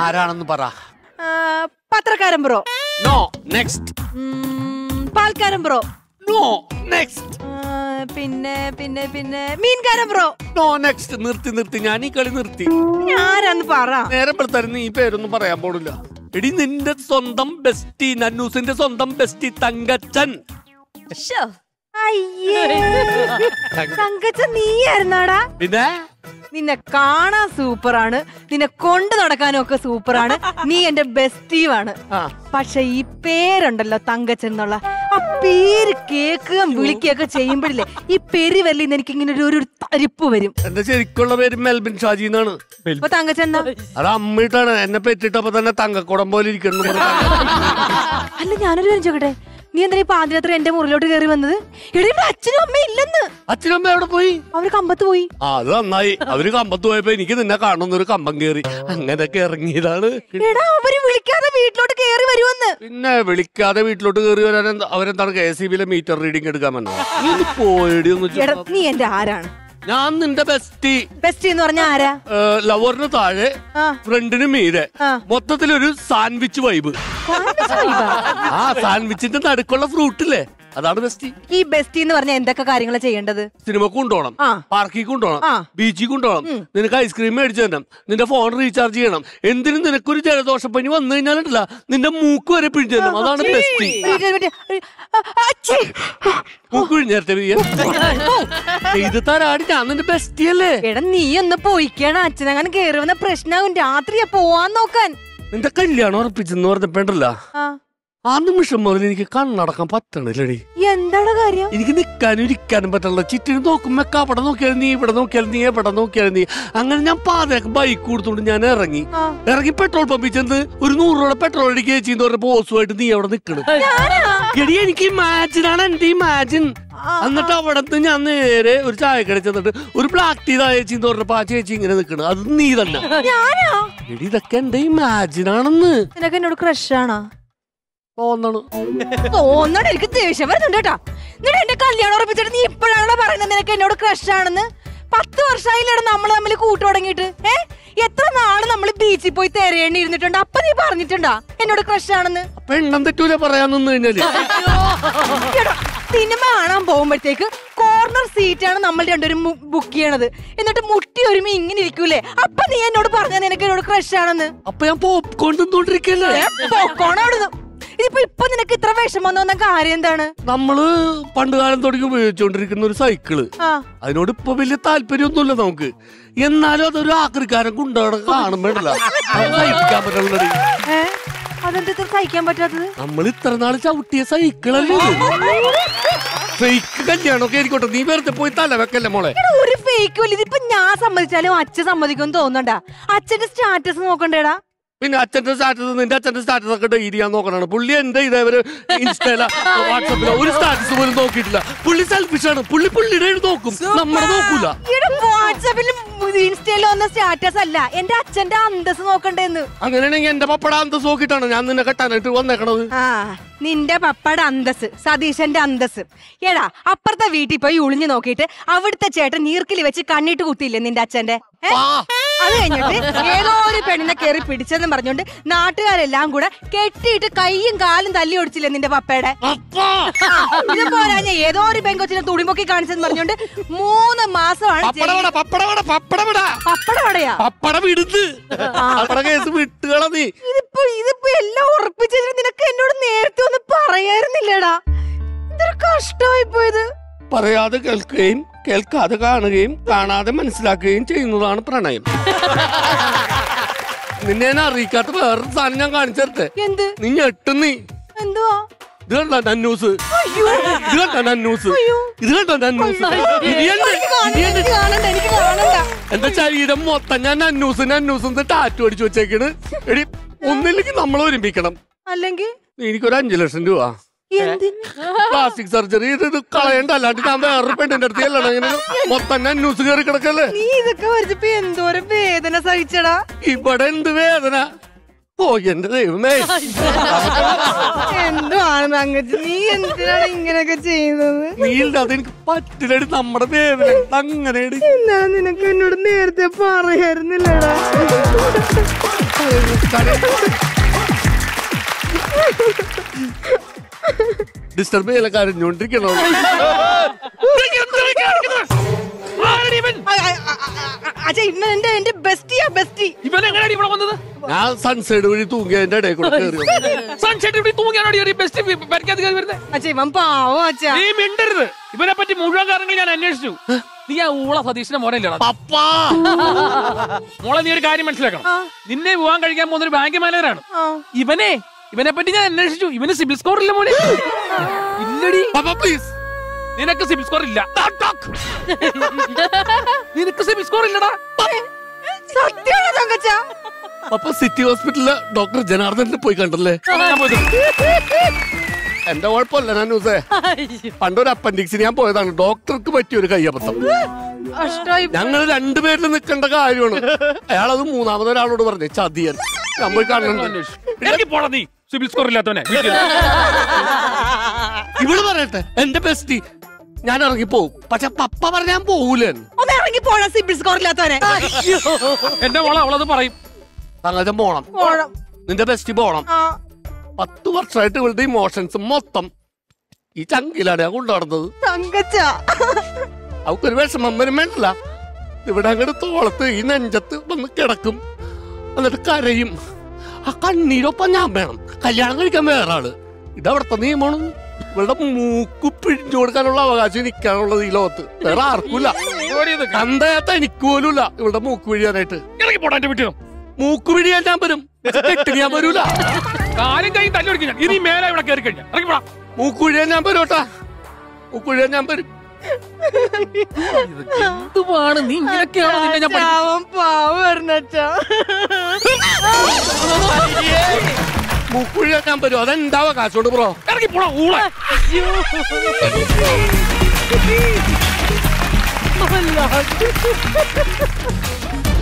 ആരാണെന്ന് പറ ആ, പത്രക്കാരൻ ബ്രോ നോ നെക്സ്റ്റ് ഉം, പാൽക്കാരൻ ബ്രോ നോ നെക്സ്റ്റ് ആ, പിന്നെ പിന്നെ പിന്നെ മീൻകാരൻ ബ്രോ നോ നെക്സ്റ്റ് നിർത്തി നിർത്തി ഞാൻ ഈ കളി നിർത്തി ആരാന്ന് പറ നേരെ പെടുത്താൻ നീ പേരൊന്നും പറയാൻ പോണില്ല എടി നിന്റെ സ്വന്തം ബെസ്റ്റി നന്നൂസിന്റെ സ്വന്തം ബെസ്റ്റി തങ്കച്ചൻ ശ്ശോ. അയ്യേ തങ്കച്ച നീയായിരുന്നാടാ പിന്നെ നിന്നെ കാണാൻ സൂപ്പറാണ് നിന്നെ കൊണ്ടു നടക്കാനും ഒക്കെ സൂപ്പറാണ് നീ എന്റെ ബെസ്റ്റീവാണ് ആ പക്ഷെ ഈ പേരുണ്ടല്ലോ തങ്കച്ചൻ എന്നുള്ള ആ പേര് കേക്കുകയും വിളിക്കുകയൊക്കെ ചെയ്യുമ്പോഴില്ലേ ഈ പെരി വല്ലിന്ന് എനിക്ക് ഇങ്ങനെ ഒരു ഒരു തരിപ്പ് വരും എന്റെ ശരിക്കുള്ള പേര് മെൽബിൻ ഷാജി എന്നാണ് ഇപ്പൊ തങ്കച്ചൻ എന്താ അത് അമ്മയിട്ടാണ് എന്നെ പെറ്റിട്ടപ്പോ തന്നെ തങ്കക്കുടം പോലെ ഇരിക്കണം എന്ന് പറഞ്ഞ് അല്ല ഞാനൊരു കാര്യം ചോദിക്കട്ടെ നീ എന്താ ഈ പാതിരാത്രി എന്റെ മുറിലോട്ട് കയറി വന്നത് എടാ ഇവിടെ അച്ഛനും അമ്മയും ഇല്ലെന്ന് അച്ഛനും അമ്മ എവിടെ പോയി അവര് കമ്പത്ത് പോയി ആ അത് നന്നായി അവര് കമ്പത്ത് പോയപ്പോ എനിക്ക് നിന്നെ കാണുന്ന ഒരു കമ്പം കേറി അങ്ങനെയൊക്കെ ഇറങ്ങിയതാണ് എടാ അവര് വിളിക്കാതെ വീട്ടിലോട്ട് കയറി വരുമെന്ന് പിന്നെ വിളിക്കാതെ വീട്ടിലോട്ട് കയറി വരാൻ എന്താ- അവരെന്താണ് കെ എസ് ബിയിലെ മീറ്റർ റീഡിംഗ് എടുക്കാൻ വന്നത് നീ ഒന്ന് പോയടി ഒന്ന് എടാ ചുമ്മാ. നീ എന്റെ ആരാണ് ഞാൻ നിന്റെ ബെസ്റ്റി ബെസ്റ്റ് എന്ന് പറഞ്ഞ ആരാ ലവറിന് താഴെ ആ. ഫ്രണ്ടിന് മീതെ ആ. മൊത്തത്തിലൊരു സാൻഡ്വിച്ച് വൈബ് ആ സാൻഡ്വിച്ചിന്റെ നടുക്കുള്ള ഫ്രൂട്ട് ഇല്ലേ അതാണ് ബെസ്റ്റി ഈ ബെസ്റ്റ് എന്ന് പറഞ്ഞ എന്തൊക്കെ കാര്യങ്ങൾ ചെയ്യേണ്ടത് സിനിമക്ക് കൊണ്ടുപോകണം ആ. പാർക്കിൽ കൊണ്ടുപോകണം ആ. ബീച്ചിൽ കൊണ്ടുപോകണം നിനക്ക് ഐസ്ക്രീം മേടിച്ചു തരണം നിന്റെ ഫോൺ റീചാർജ് ചെയ്യണം എന്തിനും നിനക്കൊരു ജലദോഷപ്പനി വന്നു കഴിഞ്ഞാലുണ്ടല്ല നിന്റെ മൂക്ക് വരെ പിഴിഞ്ഞു തരണം അതാണ് ബെസ്റ്റി ഒരു മിനിറ്റ്, ഒരു- ആ, അച്ഛേ. മൂക്ക് പിഴിഞ്ഞേരട്ടെ ഇത് തരാടി ഞാൻ നിന്റെ ബെസ്റ്റി അല്ലേ എടാ നീ ഒന്ന് പോയിക്കാണ് അച്ഛനങ്ങനെ കേറി വന്ന പ്രശ്നമാകും രാത്രിയാ പോവാൻ നോക്കാൻ നിന്റെ കല്യാണം ഉറപ്പിച്ചെന്ന് പറഞ്ഞപ്പോണ്ടല്ല ആ ആ നിമിഷം മുതൽ എനിക്ക് കണ്ണടക്കാൻ പറ്റണില്ലടി എന്താണ് കാര്യം എനിക്ക് നിൽക്കാനും ഇരിക്കാനും പറ്റണില്ല ചുറ്റിനും നോക്കുമ്പോ അവിടെ നോക്കിയാലും നീ ഇവിടെ നോക്കിയാലും നീ എവിടെ നോക്കിയാലും നീ അങ്ങനെ ഞാൻ പാതയൊക്കെ ബൈക്ക് കൊടുത്തോണ്ട് ഞാൻ ഇറങ്ങി ആ. ഇറങ്ങി പെട്രോൾ പമ്പിൽ ചെന്ന് ഒരു നൂറ് രൂപ പെട്രോൾ അടിക്കുക ചേച്ചിന്ന് പറഞ്ഞ ബോസുമായിട്ട് നീ അവിടെ നിൽക്കണം എടി എനിക്ക് ഇമാജിനാണ് എന്റെ ഇമാജിൻ എന്നിട്ട് അവിടെ നിന്ന് ഞാൻ നേരെ ഒരു ചായക്കട ചെന്നിട്ട് ഒരു ബ്ലാക്ക് ടീ ചേച്ചിന്ന് പറഞ്ഞപ്പോ ആ ചേച്ചി ഇങ്ങനെ നിൽക്കണം അത് നീ തന്നെ ഞാനാ എടി ഇതൊക്കെ എന്റെ ഇമാജിനാണെന്ന് നിനക്ക് എന്നോട് ക്രഷ് ആണോ തോന്നണം തോന്നണ എനിക്ക് ദേഷ്യം വരുന്നുണ്ട് കേട്ടാ എന്നിട്ട് എന്റെ കല്യാണം ഉറപ്പിച്ചിട്ട് നീ ഇപ്പോഴാണോ പറയുന്നത് നിനക്ക് എന്നോട് ക്രഷ് ആണെന്ന് പത്ത് വർഷമായില്ലേടാ നമ്മൾ തമ്മിൽ കൂട്ടു തുടങ്ങിയിട്ട് ഏ എത്ര നാള് നമ്മൾ ബീച്ചിൽ പോയി തിരയേണ്ടി ഇരുന്നിട്ടുണ്ട് അപ്പൊ നീ പറഞ്ഞിട്ടുണ്ടാ എന്നോട് ക്രഷ് ആണെന്ന് അപ്പൊ എണ്ണം തെറ്റൂല പറയാൻ നിന്ന് കഴിഞ്ഞാല് എടാ, സിനിമ കാണാൻ പോകുമ്പോഴത്തേക്ക് കോർണർ സീറ്റ് ആണ് നമ്മൾ രണ്ടുപേരും ബുക്ക് ചെയ്യണത് എന്നിട്ട് മുട്ടി ഒരുമി ഇങ്ങനെ ഇരിക്കൂലേ അപ്പൊ നീ എന്നോട് പറഞ്ഞ നിനക്ക് എന്നോട് ക്രഷ് ആണെന്ന് അപ്പൊ ഞാൻ പോപ്കോൺ തിന്നോണ്ടിരിക്കല്ലേ ഏ, പൊക്കോണം അവിടുന്ന് ഇതിപ്പോ ഇപ്പൊ നിനക്ക് ഇത്ര വിഷമം തോന്നാൻ കാര്യം എന്താണ് നമ്മള് പണ്ട് കാലം തുടങ്ങി ഉപയോഗിച്ചുകൊണ്ടിരിക്കുന്ന ഒരു സൈക്കിള് ആ അതിനോട് ഇപ്പൊ വലിയ താല്പര്യമൊന്നുമില്ല നമുക്ക് എന്നാലും അതൊരു ആക്രിക്കാരൻ കൊണ്ടുപോകണം കാണുമ്പോഴല്ല സഹിക്കാൻ പറ്റുള്ളൂ ഏ അതെന്താ ഇത്ര സഹിക്കാൻ പറ്റാത്തത് നമ്മൾ ഇത്ര നാള് ചവിട്ടിയ സൈക്കിളല്ലേ ഫേക്ക് കല്യാണമൊക്കെ ആയിരിക്കോട്ടെ നീ വെറുതെ പോയി തല വെക്കല്ലേ മോളെ എടാ, ഒരു ഫേക്ക് വലിയ ഇതിപ്പോ ഞാൻ സമ്മതിച്ചാലും അച്ഛൻ സമ്മതിക്കുമെന്ന് തോന്നണ്ട അച്ഛന്റെ സ്റ്റാറ്റസ് നോക്കണ്ടേടാ പിന്നെ അച്ഛന്റെ സ്റ്റാറ്റസ് നിന്റെ അച്ഛന്റെ സ്റ്റാറ്റസ് ഒക്കെ ഡെയിലി ഞാൻ നോക്കണാണ് പുള്ളി എന്റെ ഇതേവരെ ഇൻസ്റ്റയില വാട്സപ്പിലോ ഒരു സ്റ്റാറ്റസ് പോലും നോക്കിയിട്ടില്ല പുള്ളി സെൽഫിഷാണ് പുള്ളി പുള്ളിയുടെ ഇത് നോക്കും നമ്മളെ നോക്കൂല ഇവിടെ വാട്സാപ്പിലും ഇൻസ്റ്റയിലും വന്ന സ്റ്റാറ്റസ് അല്ല എന്റെ അച്ഛന്റെ അന്തസ് നോക്കണ്ടേന്ന് അങ്ങനെയാണെങ്കിൽ എന്റെ പപ്പട അന്തസ് നോക്കിയിട്ടാണ് ഞാൻ നിന്നെ കെട്ടാനായിട്ട് വന്നേക്കണത് ആ നിന്റെ പപ്പയുടെ അന്തസ് സതീശന്റെ അന്തസ് എടാ അപ്പുറത്തെ വീട്ടിൽ പോയി ഒളിഞ്ഞു നോക്കിയിട്ട് അവിടുത്തെ ചേട്ടൻ നീർക്കിൽ വെച്ച് കണ്ണിട്ട് കുത്തിയില്ലേ നിന്റെ അച്ഛന്റെ ഏ? ആ. അത് കഴിഞ്ഞിട്ട് ഏതോ ഒരു പെണ്ണിനെ കയറി പിടിച്ചെന്ന് പറഞ്ഞോണ്ട് നാട്ടുകാരെല്ലാം കൂടെ കെട്ടിയിട്ട് കൈയും കാലും തല്ലി ഒടിച്ചില്ലേ നിന്റെ പപ്പയുടെ അപ്പാ ആ, ഇത് പോരാഞ്ഞ ഏതോ ഒരു പെങ്കൊച്ചിനെ തുടിമുക്കി കാണിച്ചെന്ന് പറഞ്ഞോണ്ട് മൂന്ന് മാസമാണ് പപ്പട വിട പപ്പട വിട പപ്പട വിട പപ്പട വടയാ പപ്പട വിടുന്ന് പപ്പട കേസ് വിട്ടുകള നീ ഇതിപ്പോ ഇതിപ്പോ എല്ലാം ഉറപ്പിച്ചിട്ട് നിനക്ക് എന്നോട് നേരത്തെ ഒന്ന് പറയായിരുന്നില്ലടാ ഇതൊരു കഷ്ടമായി പോയത് പറയാതെ കേൾക്കുകയും കേൾക്കാതെ കാണുകയും കാണാതെ മനസ്സിലാക്കുകയും ചെയ്യുന്നതാണ് പ്രണയം നിന്നെ ഞാൻ അറിയിക്കാത്ത വേറൊരു സാധനം ഞാൻ കാണിച്ചു തരട്ടെ എന്ത് നീ ഞെട്ടും നീ എന്തുവാ ഇത് കണ്ട നന്നൂസ് അയ്യോ ഇത് കണ്ട നന്നൂസ് അയ്യോ. ഇത് കണ്ട നന്നൂസ് ഇനിയുണ്ട്, എനിക്ക് കാണണ്ട, ഇനിയുണ്ട്. എനിക്ക് കാണണ്ട എനിക്ക് കാണണ്ട എന്റെ ശരീരം മൊത്തം ഞാൻ നന്നൂസ് നന്നൂസ് ടാറ്റു അടിച്ചു വെച്ചേക്കണ് എടി ഒന്നില്ലെങ്കിൽ നമ്മൾ ഒരുമിക്കണം അല്ലെങ്കിൽ എനിക്കൊരു അഞ്ചു ലക്ഷം രൂപ എന്തിന് പ്ലാസ്റ്റിക് സർജറി ഇത് ഇത് കളയണ്ട അല്ലാണ്ട് ഞാൻ വേറൊരു പെണ്ണിന്റെ അടുത്ത് ചെല്ലണം ഇങ്ങനെ മൊത്തം നന്നൂസ് കയറി കിടക്കല്ലേ നീ ഇതൊക്കെ വരച്ചപ്പോ എന്തോരം വേദന സഹിച്ചടാ ഇവിടെ എന്ത് വേദന ഓ എന്റെ ദൈവമേ എന്തുവാണ് തങ്കച്ചി നീ എന്തിനാണ് ഇങ്ങനെയൊക്കെ ചെയ്യുന്നത് നീ ഇല്ലാതെ എനിക്ക് പറ്റില്ലടി നമ്മുടെ വേദന അങ്ങനെ എന്താണ് നിനക്ക് എന്നോട് നേരത്തെ പറയായിരുന്നില്ലടാ ഡിസ്റ്റർബ് ചെയ്യല കരഞ്ഞോണ്ടിരിക്കണോ അച്ഛാ ഇവൻ എന്റെ എന്റെ ബെസ്റ്റിയാ ബെസ്റ്റി ഇവൻ എങ്ങനെയാണ് ഇവിടെ വന്നത് ഞാൻ സൺസൈഡ് വഴി തൂങ്ങിയതിന്റെ ഇടയിൽ കൂടെ കയറി സൺഷെഡ് ഇവിടെ തൂങ്ങിയാണോ ഈ ബെസ്റ്റ് പരിക്കാത്ത കയറി വരുന്നത് അച്ഛാ ഇവൻ പാവോ അച്ഛാ നീ മിണ്ടരുത് ഇവനെ പറ്റി മുഴുവൻ കാര്യങ്ങൾ ഞാൻ അന്വേഷിച്ചു നീ ആ ഊള സതീഷിന്റെ മോനെ ഇല്ലടാ പപ്പാ മോളെ നീ ഒരു കാര്യം മനസ്സിലാക്കണം നിന്നെ വിവാഹം കഴിക്കാൻ പോകുന്ന ഒരു ബാങ്ക് മാനേജറാണ് ആ. ഇവനെ ഇവനെ പറ്റി ഞാൻ അന്വേഷിച്ചു ഇവന് സിബിൽ സ്കോർ ഇല്ല മോനെ ഇല്ലടി പപ്പ പ്ലീസ് നിനക്ക് സിബിൽ സ്കോർ ഇല്ല നിനക്ക് സിബിൽ സ്കോർ ഇല്ലടാ സത്യമാണോ തങ്കച്ച പപ്പ സിറ്റി ഹോസ്പിറ്റലിലെ ഡോക്ടർ ജനാർദ്ദനെ പോയി കണ്ടല്ലേ ഞാൻ പോയത്. എന്റെ കുഴപ്പമല്ല ഞാൻ ന്യൂസേ പണ്ടൊരു അപ്പൻഡിക്സിന് ഞാൻ പോയതാണ് ഡോക്ടർക്ക് പറ്റിയ ഒരു കയ്യബദ്ധം കഷ്ടായി ഞങ്ങൾ രണ്ടുപേരിൽ നിൽക്കേണ്ട കാര്യമാണ് അയാളത് മൂന്നാമതൊരാളോട് പറഞ്ഞു ചതിയൻ ഞാൻ പോയി കാണുന്നുണ്ട് ഇറങ്ങി പോടാ നീ സിബിൽ സ്കോർ ഇല്ലാത്തവനെ വീട്ടിൽ. ഇവള് പറയട്ടെ എന്റെ ബെസ്റ്റി ഞാൻ ഇറങ്ങി പോവും പക്ഷെ പപ്പ പറഞ്ഞാൻ പോവൂലേ ഒന്ന് ഇറങ്ങി പോണ സിബിൾ സ്കോർ ഇല്ലാത്തവനെ എന്റെ മോളെ അവളത് പറയും തങ്ങച്ചൻ പോണം പോണം നിന്റെ ബെസ്റ്റി പോണം ആ പത്ത് വർഷമായിട്ട് ഇവളുടെ ഇമോഷൻസ് മൊത്തം ഈ ചങ്കിലാണ് ഞാൻ കൊണ്ടുനടന്നത് തങ്കച്ച അവക്കൊരു വിഷമം വരും വേണ്ടല്ല ഇവിടെ അങ്ങോട്ട് തോളത്ത് ഈ നെഞ്ചത്ത് വന്ന് കിടക്കും എന്നിട്ട് കരയും ആ കണ്ണീരൊപ്പം ഞാൻ വേണം കല്യാണം കഴിക്കാൻ വേറെ ആള് ഇതവിടുത്തെ നിയമമാണ് ഇവളുടെ മൂക്ക് പിഴിഞ്ഞു കൊടുക്കാനുള്ള അവകാശം എനിക്കാണുള്ളത് ഈ ലോകത്ത് വേറെ ആർക്കുമില്ല ഓടി നിക്ക്. തന്തയത്ത എനിക്ക് പോലുമില്ല ഇവളുടെ മൂക്ക് പിഴിയാനായിട്ട് ഇറങ്ങി പോടാ എന്റെ വീട്ടിൽ മൂക്ക് പിഴിയാൻ ഞാൻ വരും പക്ഷെ കെട്ടിന് ഞാൻ വരൂല കാലും കൈയും തല്ലി ഒടിക്കും ഞാൻ ഇനി മേലെ ഇവിടെ കയറി കഴിഞ്ഞാൽ ഇറങ്ങി പോടാ മൂക്ക് പിഴിയാൻ ഞാൻ വരും കേട്ടാ മൂക്ക് പിഴിയാൻ ഞാൻ വരും എന്തുവാണ് നീ ഇങ്ങനെയൊക്കെയാണോ നിന്നെ ഞാൻ പഠിപ്പിച്ചത്? അവൻ പാവ വരണച്ചാ മൂക്ക് പിഴിയാൻ ഞാൻ വരും അതെന്താ അവകാശോട് ബ്രോ ഇറങ്ങി പോടാ ഊള അയ്യോ